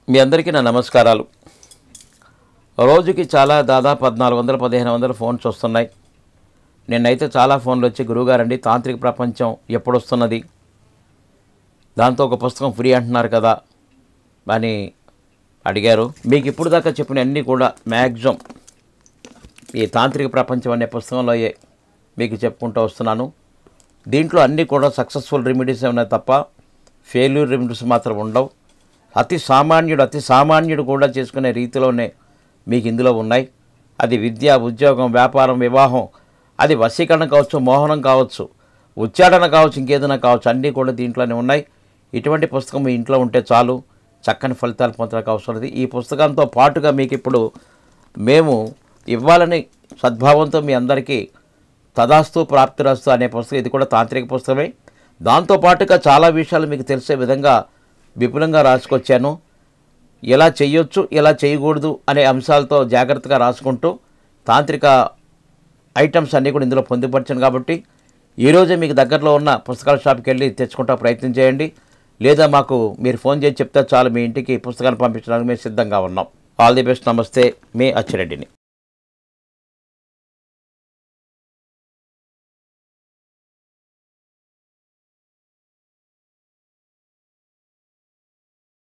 మీ అందరికీ నా నమస్కారాలు రోజుకి చాలా దాదాపు పద్నాలుగు వందల పదిహేను వందల ఫోన్స్ వస్తున్నాయి నిన్నైతే చాలా ఫోన్లు వచ్చి గురువుగారండి తాంత్రిక ప్రపంచం ఎప్పుడు వస్తున్నది దాంతో ఒక పుస్తకం ఫ్రీ అంటున్నారు కదా అని అడిగారు మీకు ఇప్పుడు దాకా చెప్పిన అన్నీ కూడా మ్యాక్సిమం ఈ తాంత్రిక ప్రపంచం అనే పుస్తకంలో ఏ- మీకు చెప్పుకుంటూ వస్తున్నాను దీంట్లో అన్నీ కూడా సక్సెస్ఫుల్ రెమెడీస్ ఉన్నాయి తప్ప ఫెయిల్యూర్ రెమెడీస్ మాత్రం ఉండవు అతి సామాన్యుడు అతి సామాన్యుడు కూడా చేసుకునే రీతిలోనే మీకు ఇందులో ఉన్నాయి అది విద్య ఉద్యోగం వ్యాపారం వివాహం అది వశీకరణ కావచ్చు మోహనం కావచ్చు ఉచ్చారణ కావచ్చు ఇంకేదైనా కావచ్చు అన్నీ కూడా దీంట్లోనే ఉన్నాయి ఇటువంటి పుస్తకం మీ ఇంట్లో ఉంటే చాలు చక్కని ఫలితాలు పొందడానికి అవసరం లేదు ఈ పుస్తకంతో పాటుగా మీకు ఇప్పుడు మేము ఇవ్వాలని సద్భావంతో మీ అందరికీ తదాస్తు ప్రాప్తిరస్తు అనే పుస్తకం ఇది కూడా తాంత్రిక పుస్తకమే దాంతో పాటుగా చాలా విషయాలు మీకు తెలిసే విధంగా విపులంగా రాసుకొచ్చాను ఎలా చేయొచ్చు ఎలా చేయకూడదు అనే అంశాలతో జాగ్రత్తగా రాసుకుంటూ తాంత్రిక ఐటమ్స్ అన్నీ కూడా ఇందులో పొందుపరిచాను కాబట్టి ఈరోజే మీకు దగ్గరలో ఉన్న పుస్తకాల షాప్కి వెళ్ళి తెచ్చుకుంటా ప్రయత్నం చేయండి లేదా మాకు మీరు ఫోన్ చేసి చెప్తే చాలు మీ ఇంటికి పుస్తకాన్ని పంపించడానికి మేము సిద్ధంగా ఉన్నాం ఆల్ ది బెస్ట్ నమస్తే మీ అచ్చిరెడ్డిని